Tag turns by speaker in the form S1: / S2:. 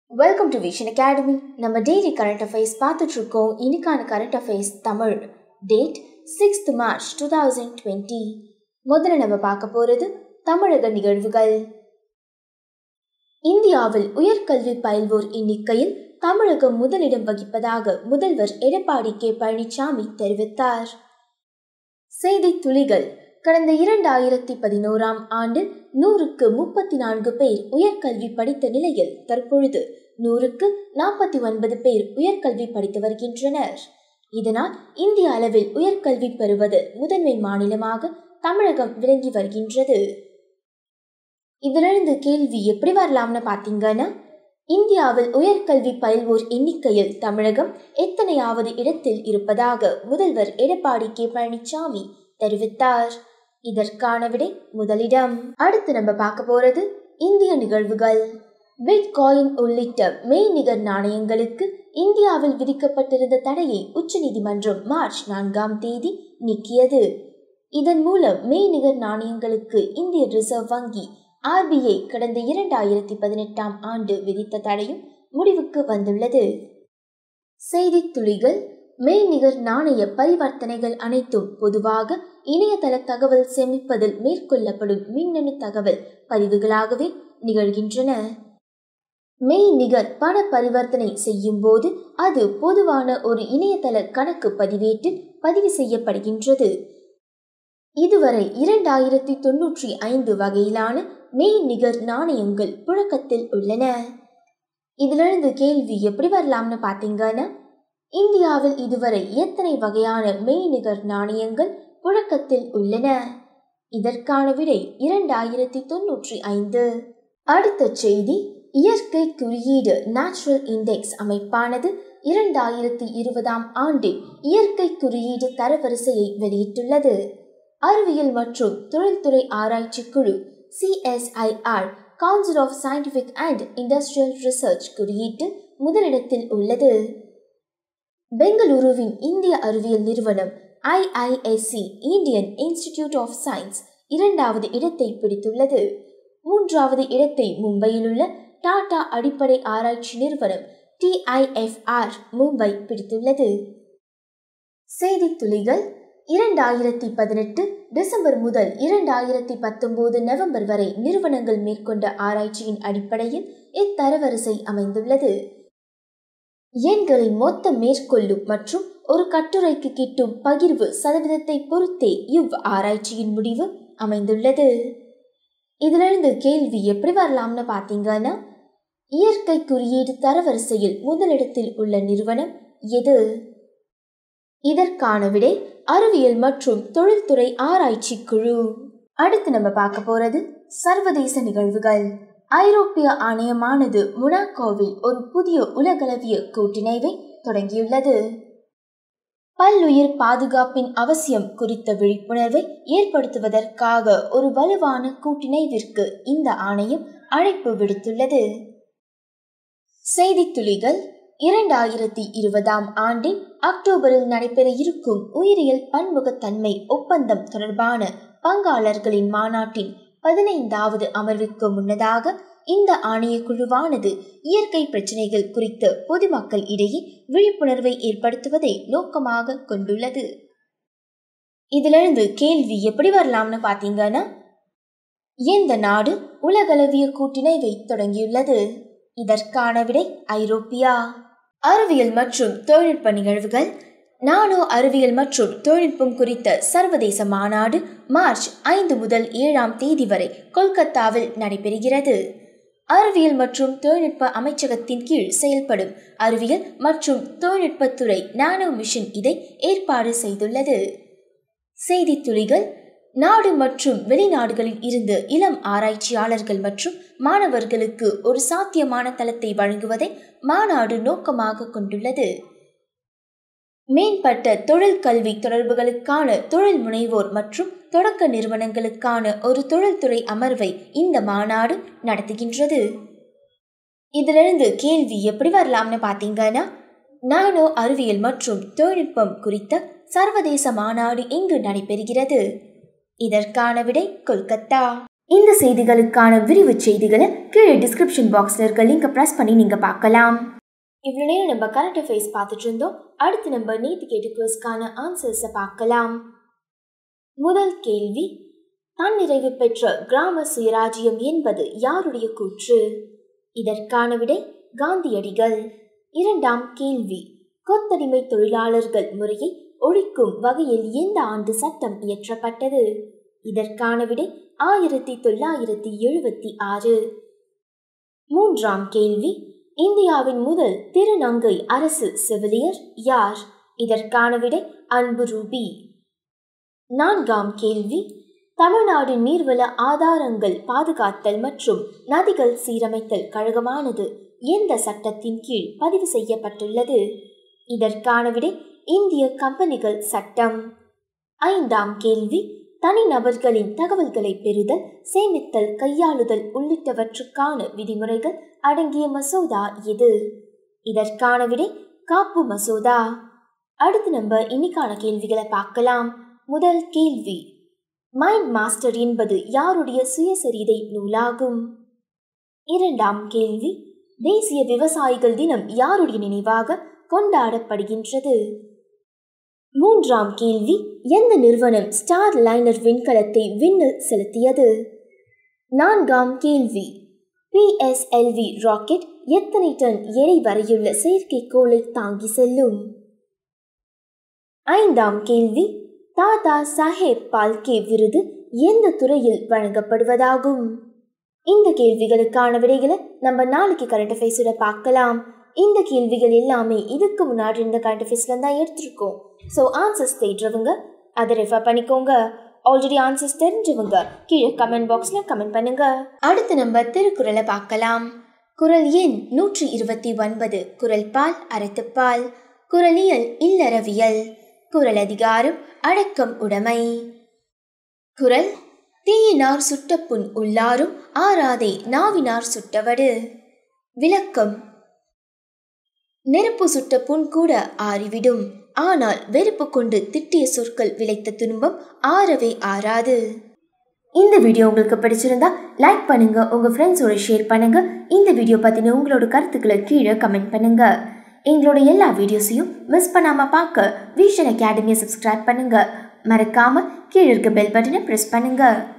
S1: welcome to vision academy நம்ம daily current affairs பார்த்துட்டு இருக்கோம் இன்னைக்கான current affairs Tamil date sixth March two thousand twenty முதல்ல நம்ம பார்க்க போகிறது தமிழக நிகழ்வுகள் இந்தியாவில் உயர்கல்வி பயில்வோர் எண்ணிக்கையில் தமிழகம் முதலிடம் வகிப்பதாக முதல்வர் எடப்பாடி கே பழனிசாமி தெரிவித்தார் செய்தி துளிகள் கடந்த இரண்டாயிரத்தி பதினோராம் ஆண்டு நூறுக்கு முப்பத்தி நான்கு பேர் உயர்கல்வி படித்த நிலையில் தற்பொழுது நூறுக்கு நாற்பத்தி ஒன்பது பேர் உயர்கல்வி படித்து வருகின்றனர் இதனால் இந்திய அளவில் உயர்கல்வி பெறுவது முதன்மை மாநிலமாக தமிழகம் விளங்கி வருகின்றது இதிலிருந்து கேள்வி எப்படி வரலாம்னு பார்த்தீங்கன்னா இந்தியாவில் உயர்கல்வி பயில்வோர் எண்ணிக்கையில் தமிழகம் எத்தனையாவது இடத்தில் இருப்பதாக முதல்வர் எடப்பாடி கே பழனிசாமி தெரிவித்தார் இதற்கான விடை முதலிடம் அடுத்து நம்ம பார்க்க போறது இந்திய நிகழ்வுகள் பிட்காயின் உள்ளிட்ட மெய்நிகர் நாணயங்களுக்கு இந்தியாவில் விதிக்கப்பட்டிருந்த தடையை உச்சநீதிமன்றம் மார்ச் நான்காம் தேதி நீக்கியது இதன் மூலம் மெய்நிகர் நாணயங்களுக்கு இந்திய ரிசர்வ் வங்கி ஆர்பிஐ கடந்த இரண்டாயிரத்தி பதினெட்டாம் ஆண்டு விதித்த தடையும் முடிவுக்கு வந்துள்ளது செய்தி துளிகள் மெய்நிகர் நாணய பரிவர்த்தனைகள் அனைத்தும் பொதுவாக இணையதள தகவல் சேமிப்பதில் மேற்கொள்ளப்படும் மின்னணு தகவல் பதிவுகளாகவே நிகழ்கின்றன மெய்நிகர் பண பரிவர்த்தனை செய்யும் போது அது பொதுவான ஒரு இணையதள கணக்கு பதிவேட்டில் பதிவு செய்யப்படுகின்றது இதுவரை இரண்டாயிரத்தி தொன்னூற்றி ஐந்து வகையிலான மெய்நிகர் நாணயங்கள் புழக்கத்தில் உள்ளன இதிலிருந்து கேள்வி எப்படி வரலாம்னு பார்த்தீங்கன்னா இந்தியாவில் இதுவரை எத்தனை வகையான மெய்நிகர் நாணயங்கள் புழக்கத்தில் உள்ளன இதற்கான விடை இரண்டாயிரத்தி தொன்னூற்றி ஐந்து அடுத்த செய்தி இயற்கை குறியீடு நேச்சுரல் இண்டெக்ஸ் அமைப்பானது இரண்டாயிரத்தி இருபதாம் ஆண்டில் இயற்கை குறியீடு தரவரிசையை வெளியிட்டுள்ளது அறிவியல் மற்றும் தொழில்துறை ஆராய்ச்சி குழு CSIR council of scientific and industrial research குறியீட்டு முதலிடத்தில் உள்ளது பெங்களூருவின் இந்திய அறிவியல் நிறுவனம் IISc Indian institute of science இரண்டாவது இடத்தை பிடித்துள்ளது மூன்றாவது இடத்தை மும்பையில் உள்ள டாடா அடிப்படை ஆராய்ச்சி நிறுவனம் டிஐஎஃப்ஆர் மும்பை பிடித்துள்ளது செய்தி துளிகள் இரண்டாயிரத்தி பதினெட்டு டிசம்பர் முதல் இரண்டாயிரத்தி பத்தொன்பது நவம்பர் வரை நிறுவனங்கள் மேற்கொண்ட ஆராய்ச்சியின் அடிப்படையில் இத்தரவரிசை அமைந்துள்ளது எண்களை மொத்தம் மேற்கொள்ளும் மற்றும் ஒரு கட்டுரைக்கு கிட்டும் பகிர்வு சதவீதத்தை பொறுத்தே இவ் ஆராய்ச்சியின் முடிவு அமைந்துள்ளது இதிலிருந்து கேள்வி எப்படி வரலாம்னு பார்த்தீங்கன்னா இயற்கை குறியீடு தரவரிசையில் முதலிடத்தில் உள்ள நிறுவனம் எது இதற்கான விடை அறிவியல் மற்றும் தொழில்துறை ஆராய்ச்சி குழு அடுத்து நம்ம பார்க்க போறது சர்வதேச நிகழ்வுகள் ஐரோப்பிய ஆணையமானது முனாக்கோவில் ஒரு புதிய உலகளவிய கூட்டிணைவை தொடங்கியுள்ளது பல்லுயிர் பாதுகாப்பின் அவசியம் குறித்த விழிப்புணர்வை ஏற்படுத்துவதற்காக ஒரு வலுவான கூட்டிணைவிற்கு இந்த ஆணையம் அழைப்பு விடுத்துள்ளது செய்தி துளிகள் இரண்டாயிரத்தி இருபதாம் ஆண்டின் அக்டோபரில் நடைபெற இருக்கும் உயிரியல் பன்முகத்தன்மை ஒப்பந்தம் தொடர்பான பங்காளர்களின் மாநாட்டின் பதினைந்தாவது அமர்வுக்கு முன்னதாக இந்த ஆணைய குழுவானது இயற்கை பிரச்சினைகள் குறித்து பொதுமக்கள் இடையே விழிப்புணர்வை ஏற்படுத்துவதை நோக்கமாக கொண்டுள்ளது இதிலிருந்து கேள்வி எப்படி வரலாம்னு பார்த்தீங்கன்னா எந்த நாடு உலகளவிய கூட்டிணைவை தொடங்கியுள்ளது இதற்கான விடை ஐரோப்பியா அறிவியல் மற்றும் தொழில்நுட்ப நிகழ்வுகள் நானோ அறிவியல் மற்றும் தொழில்நுட்பம் குறித்த சர்வதேச மாநாடு மார்ச் ஐந்து முதல் ஏழாம் தேதி வரை கொல்கத்தாவில் நடைபெறுகிறது அறிவியல் மற்றும் தொழில்நுட்ப அமைச்சகத்தின் கீழ் செயல்படும் அறிவியல் மற்றும் தொழில்நுட்பத்துறை நானோ மிஷன் இதை ஏற்பாடு செய்துள்ளது செய்தி துளிகள் நாடு மற்றும் வெளிநாடுகளில் இருந்து இளம் ஆராய்ச்சியாளர்கள் மற்றும் மாணவர்களுக்கு ஒரு சாத்தியமான தளத்தை வழங்குவதை மாநாடு நோக்கமாக கொண்டுள்ளது மேம்பட்ட தொழில் கல்வி தொடர்புகளுக்கான தொழில் முனைவோர் மற்றும் தொடக்க நிறுவனங்களுக்கான ஒரு தொழில்துறை அமர்வை இந்த மாநாடு நடத்துகின்றது இதிலிருந்து கேள்வி எப்படி வரலாம்னு பார்த்தீங்கன்னா நானோ அறிவியல் மற்றும் தொழில்நுட்பம் குறித்த சர்வதேச மாநாடு எங்கு நடைபெறுகிறது இதற்கான விடை கொல்கத்தா இந்த செய்திகளுக்கான விரிவு செய்திகளை கீழே டிஸ்கிரிப்ஷன் பாக்ஸில் இருக்க லிங்கை ப்ரெஸ் பண்ணி நீங்கள் பார்க்கலாம் இவ்வளோ நேரம் நம்ம கரண்ட் அஃபேர்ஸ் பார்த்துட்டு இருந்தோம் அடுத்து நம்ம நேற்று கேட்டு குவிஸ்க்கான ஆன்சர்ஸை பார்க்கலாம் முதல் கேள்வி தன்னிறைவு பெற்ற கிராம சுயராஜ்யம் என்பது யாருடைய கூற்று இதற்கான விடை காந்தியடிகள் இரண்டாம் கேள்வி கொத்தடிமை தொழிலாளர்கள் முறையை ஒழிக்கும் வகையில் எந்த ஆண்டு சட்டம் இயற்றப்பட்டது இதற்கான விடை ஆயிரத்தி தொள்ளாயிரத்தி எழுபத்தி ஆறு மூன்றாம் கேள்வி இந்தியாவின் முதல் திருநங்கை அரசு செவிலியர் யார் இதற்கான விடை அன்பு ரூபி நான்காம் கேள்வி தமிழ்நாடு நீர்வள ஆதாரங்கள் பாதுகாத்தல் மற்றும் நதிகள் சீரமைத்தல் கழகமானது எந்த சட்டத்தின் கீழ் பதிவு செய்யப்பட்டுள்ளது இதற்கான விடை இந்திய கம்பெனிகள் சட்டம் ஐந்தாம் கேள்வி தனிநபர்களின் தகவல்களை பெறுதல் சேமித்தல் கையாளுதல் உள்ளிட்டவற்றுக்கான விதிமுறைகள் அடங்கிய மசோதா எது இதற்கான விடை காப்பு மசோதா அடுத்து நம்ம இன்னைக்கான கேள்விகளை பார்க்கலாம் முதல் கேள்வி மைண்ட் மாஸ்டர் என்பது யாருடைய சுயசரிதை நூலாகும் இரண்டாம் கேள்வி தேசிய விவசாயிகள் தினம் யாருடைய நினைவாக கொண்டாடப்படுகின்றது மூன்றாம் கேள்வி எந்த நிறுவனம் ஸ்டார் லைனர் விண்கலத்தை விண்ணில் செலுத்தியது நான்காம் கேள்வி பிஎஸ்எல்வி ராக்கெட் எத்தனை டன் எடை வரையுள்ள செயற்கைக்கோளை தாங்கி செல்லும் ஐந்தாம் கேள்வி தாதா சாஹேப் பால்கே விருது எந்த துறையில் வழங்கப்படுவதாகும் இந்த கேள்விகளுக்கான விடைகளை நம்ம நாளைக்கு கரண்ட் அஃபேர்ஸோட பார்க்கலாம் இந்த கேள்விகள் எல்லாமே இதுக்கு முன்னாடி இருந்த கரண்ட் அஃபேர்ஸ்ல தான் எடுத்திருக்கோம் ஸோ ஆன்சர்ஸ் தேடுறவங்க அதை ரெஃபர் பண்ணிக்கோங்க ஆல்ரெடி ஆன்சர்ஸ் தெரிஞ்சவங்க கீழே கமெண்ட் பாக்ஸில் கமெண்ட் பண்ணுங்க அடுத்து நம்ம திருக்குறளை பார்க்கலாம் குரல் எண் நூற்றி இருபத்தி ஒன்பது குரல் பால் அறத்துப்பால் குரலியல் இல்லறவியல் குரல் அதிகாரம் அடக்கம் உடைமை குரல் தீயினார் சுட்ட புண் உள்ளாரும் ஆறாதே நாவினார் சுட்டவடு விளக்கம் நெருப்பு சுட்ட புண் கூட ஆறிவிடும் ஆனால் வெறுப்பு கொண்டு திட்டிய சொற்கள் விளைத்த துன்பம் ஆறவே ஆறாது இந்த வீடியோ உங்களுக்கு பிடிச்சிருந்தா லைக் பண்ணுங்க உங்க ஃப்ரெண்ட்ஸோட ஷேர் பண்ணுங்க இந்த வீடியோ பத்தின உங்களோட கருத்துக்களை கீழே கமெண்ட் பண்ணுங்க எங்களோட எல்லா வீடியோஸையும் மிஸ் பண்ணாம பார்க்க விஷன் அகாடமியை சப்ஸ்கிரைப் பண்ணுங்க மறக்காம கீழே இருக்க பெல் பட்டனை ப்ரெஸ் பண்ணுங்க